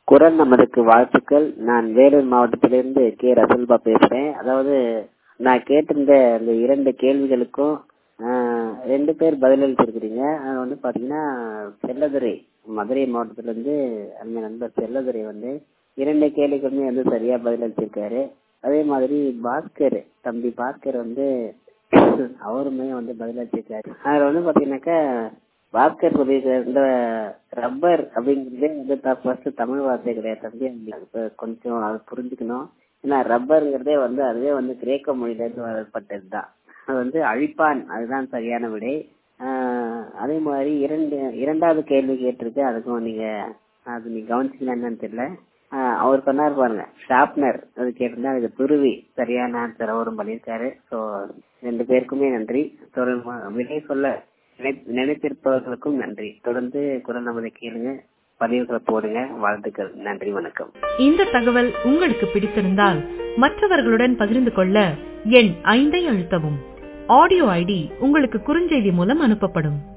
குரல் நமதுக்கு வாழ்த்துக்கள் நான் வேலூர் மாவட்டத்திலிருந்து கே ரசல்பா பேசுறேன் அதாவது நான் கேட்டிருந்த அந்த இரண்டு கேள்விகளுக்கும் ஆஹ், ரெண்டு பேர் பதிலளிச்சிருக்கிறீங்க அது வந்து பாத்தீங்கன்னா செல்லதுரை மதுரை மாவட்டத்துல இருந்து அந்த நண்பர் செல்லதுரை வந்து இரண்டு கேள்விக்குமே வந்து சரியா பதிலளிச்சிருக்காரு அதே மாதிரி பாஸ்கர் தம்பி பாஸ்கர் வந்து அவருமே வந்து பதிலளிச்சிருக்காரு அதுல வந்து பாத்தீங்கன்னாக்கா பாஸ்கர் சொல்லியிருக்கிற இந்த ரப்பர் அப்படிங்கிறதே வந்து ஃபர்ஸ்ட் தமிழ் வார்த்தை கிடையாது தம்பி இப்ப கொஞ்சம் அதை புரிஞ்சுக்கணும் ஏன்னா ரப்பருங்கிறதே வந்து அதுவே வந்து கிரேக்க மொழியில இருந்து வரப்பட்டது தான் அது வந்து அழிப்பான் அதுதான் சரியான விடை ஆஹ் அதே மாதிரி இரண்டு இரண்டாவது கேள்வி கேட்டிருக்கு அதுக்கும் நீங்க அது நீங்க கவனிச்சீங்களா என்னன்னு தெரியல ஆஹ் அவர் சொன்னார் பாருங்க ஷார்ப்னர் அது கேட்டிருந்தா அதுக்கு துருவி சரியான ஆன்சர் அவரும் பண்ணியிருக்காரு ஸோ ரெண்டு பேருக்குமே நன்றி தொடர்ந்து விடை சொல்ல நினை- நினைத்திருப்பவர்களுக்கும் நன்றி தொடர்ந்து குரல் நமதை கேளுங்க பதிவுகளை போடுங்க வாழ்த்துக்கள் நன்றி வணக்கம் இந்த தகவல் உங்களுக்கு பிடித்திருந்தால் மற்றவர்களுடன் பகிர்ந்து கொள்ள எண் ஐந்தை அழுத்தவும் ஆடியோ ஐடி உங்களுக்கு குறுஞ்செய்தி மூலம் அனுப்பப்படும்